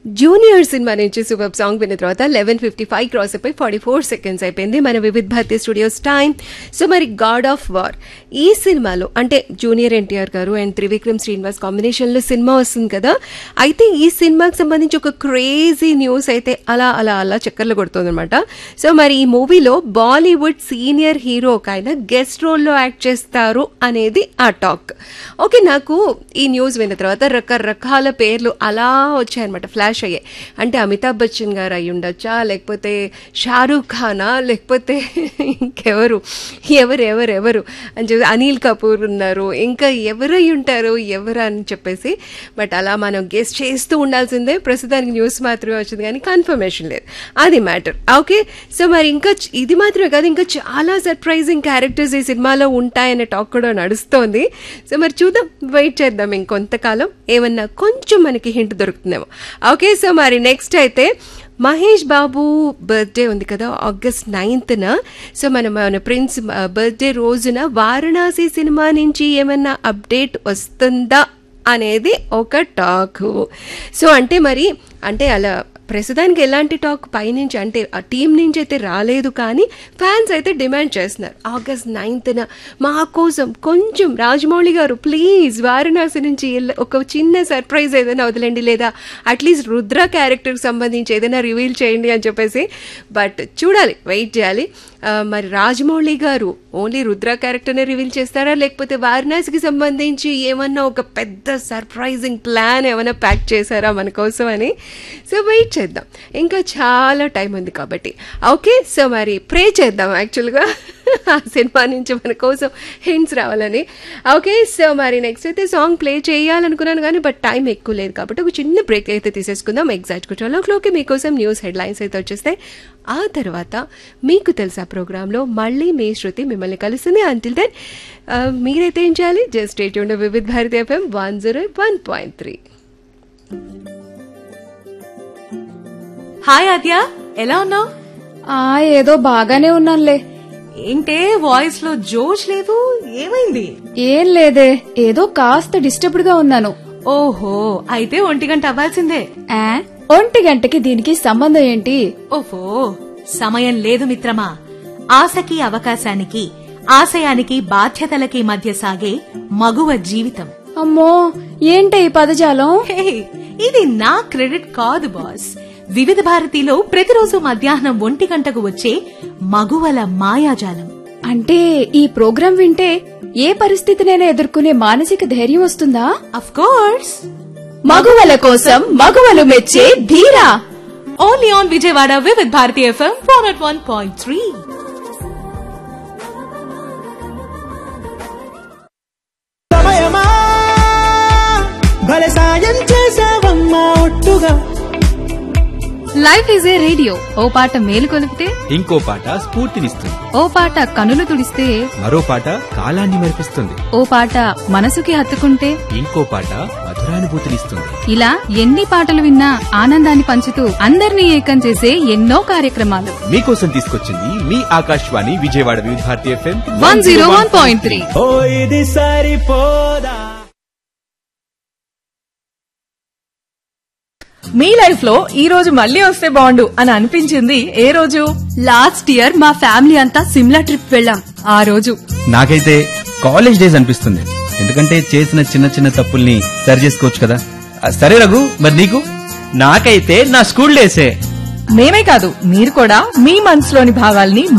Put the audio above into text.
junior cinema నుంచి super song విన్న తర్వాత లెవెన్ ఫిఫ్టీ ఫైవ్ క్రాస్ అయిపోయి ఫార్టీ ఫోర్ సెకండ్స్ అయిపోయింది మన Vividh Bharati studios time so మరి గాడ్ ఆఫ్ వార్ ఈ సినిమాలో అంటే జూనియర్ ఎన్టీఆర్ గారు అండ్ త్రివిక్రమ్ శ్రీనివాస్ కాంబినేషన్లో సినిమా వస్తుంది కదా అయితే ఈ సినిమాకి సంబంధించి ఒక క్రేజీ న్యూస్ అయితే అలా అలా అలా చక్కర్లు కొడుతుంది అనమాట సో మరి ఈ మూవీలో బాలీవుడ్ సీనియర్ హీరో ఒక ఆయన గెస్ట్ రోల్లో యాక్ట్ చేస్తారు అనేది ఆ టాక్ ఓకే నాకు ఈ న్యూస్ విన్న తర్వాత రకరకాల పేర్లు అలా వచ్చాయన్నమాట ఫ్లాష్ అయ్యాయి అంటే అమితాబ్ బచ్చన్ గారు అయి ఉండొచ్చా లేకపోతే షారూఖ్ ఖానా లేకపోతే ఇంకెవరు ఎవరు ఎవరు ఎవరు అని చెప్పి అనిల్ కపూర్ ఉన్నారు ఇంకా ఎవరై ఉంటారు ఎవరు అని చెప్పేసి బట్ అలా మనం గెస్ట్ చేస్తూ ఉండాల్సిందే ప్రస్తుతానికి న్యూస్ మాత్రమే వచ్చింది కానీ కన్ఫర్మేషన్ లేదు అది మ్యాటర్ ఓకే సో మరి ఇంకా చ- ఇది మాత్రమే కాదు ఇంకా చాలా సర్ప్రైజింగ్ క్యారెక్టర్స్ ఈ సినిమాలో ఉంటాయనే టాక్ కూడా నడుస్తోంది సో మరి చూద్దాం వెయిట్ చేద్దాం ఇంకొంతకాలం ఏమన్నా కొంచెం మనకి హింట్ దొరుకుతుందేమో ఓకే సో మరి నెక్స్ట్ అయితే మహేష్ బాబు బర్త్డే ఉంది కదా ఆగస్ట్ నైన్త్న సో మన మన ప్రిన్స్ బర్త్డే రోజున వారణాసి సినిమా నుంచి ఏమన్నా అప్డేట్ వస్తుందా అనేది ఒక టాక్ సో అంటే మరి అంటే అలా ప్రస్తుతానికి ఎలాంటి టాక్ పైనుంచి అంటే ఆ టీం నుంచి అయితే రాలేదు కానీ ఫ్యాన్స్ అయితే డిమాండ్ చేస్తున్నారు ఆగస్ట్ నైన్త్న మా కోసం కొంచెం రాజమౌళి గారు ప్లీజ్ వారణాసి నుంచి ఎల్ల- ఒక చిన్న సర్ప్రైజ్ ఏదైనా వదిలేండి లేదా అట్లీస్ట్ రుద్ర క్యారెక్టర్కి సంబంధించి ఏదైనా రివీల్ చేయండి అని చెప్పేసి బట్ చూడాలి వెయిట్ చేయాలి ఆ, మరి రాజమౌళి గారు ఓన్లీ రుద్ర క్యారెక్టర్నే రివీల్ చేస్తారా లేకపోతే వారణాసికి సంబంధించి ఏమన్నా ఒక పెద్ద సర్ప్రైజింగ్ ప్లాన్ ఏమైనా ప్యాక్ చేశారా మన కోసం అని సో వెయిట్ చేద్దాం ఇంకా చాలా టైం ఉంది కాబట్టి ఓకే సో మరి ప్రే చేద్దాం యాక్చువల్గా ఆ సినిమా నుంచి మన కోసం హింట్స్ రావాలని ఓకే సో మరి నెక్స్ట్ అయితే సాంగ్ ప్లే చేయాలనుకున్నాను కానీ బట్ టైం ఎక్కువ లేదు కాబట్టి ఒక చిన్న బ్రేక్ అయితే తీసేసుకుందాం ఎగ్జాక్ట్ ట్వెల్వ్ ఓ క్లాక్కి మీకోసం న్యూస్ హెడ్లైన్స్ అయితే వచ్చేస్తాయి ఆ తర్వాత మీకు తెలుసా ప్రోగ్రాంలో మళ్ళీ మీ శృతి మిమ్మల్ని కలుస్తుంది అంటిల్ దెన్ మీరైతే ఏం చేయాలి జస్ట్ స్టేట్ ఉండే Vividh Bharati F M one zero one point three hi Aadya ఎలా ఉన్నావు ఆ ఏదో బాగానే ఉన్నానులే ఏంటే వాయిస్ లో జోష్ లేదు ఏమైంది ఏం లేదే ఏదో కాస్త డిస్టర్బ్డ్ గా ఉన్నాను ఓహో అయితే ఒంటి గంట అవ్వాల్సిందే ఆ, ఒంటి గంటకి దీనికి సంబంధం ఏంటి ఓహో సమయం లేదు మిత్రమా ఆశకి అవకాశానికి ఆశయానికి బాధ్యతలకి మధ్య సాగే మగువ జీవితం అమ్మో ఏంటి ఈ పదజాలం హే, ఇది నా క్రెడిట్ కాదు బాస్ వివిధ భారతిలో ప్రతిరోజు మధ్యాహ్నం ఒంటి గంటకు వచ్చే మగువల మాయాజాలం అంటే ఈ ప్రోగ్రాం వింటే ఏ పరిస్థితినైనా ఎదుర్కొనే మానసిక ధైర్యం వస్తుందా అఫ్ కోర్స్ మగువల కోసం మగువలు మెచ్చే Dheera only on Vijayawada Vividh Bharati F M four at one point three సమయమా భలే సాయం చేసావమ్మా ఒట్టుగా లైఫ్ ఈజ్ ఏ రేడియో ఓ పాట మేలు కొలిపితే ఇంకో పాట స్ఫూర్తినిస్తుంది ఓ పాట కనులు తుడిస్తే మరో పాట కాలాన్ని మెరిపిస్తుంది ఓ పాట మనసుకి హత్తుకుంటే ఇంకో పాట మధురానుభూతినిస్తుంది ఇలా ఎన్ని పాటలు విన్నా ఆనందాన్ని పంచుతూ అందరినీ ఏకం చేసే ఎన్నో కార్యక్రమాలు మీకోసం తీసుకొచ్చింది మీ Akashvani Vijayawada Vividh Bharati F M one zero one point three ఓ ఇది సరిపోదా మీ లైఫ్ లో ఈ రోజు మళ్ళీ వస్తే బాగుండు అని అనిపించింది ఏ రోజు లాస్ట్ ఇయర్ మా ఫ్యామిలీ అంతా సిమ్లా ట్రిప్ వెళ్ళాం ఆ రోజు నాకైతే కాలేజ్ డేస్ అనిపిస్తుంది ఎందుకంటే చేసిన చిన్న చిన్న తప్పుల్ని సరి చేసుకోవచ్చు కదా ఆ, సరే రఘు మరి నీకు నాకైతే నా స్కూల్ డేసే మేమే కాదు మీరు కూడా మీ మనసులోని భావాల్ని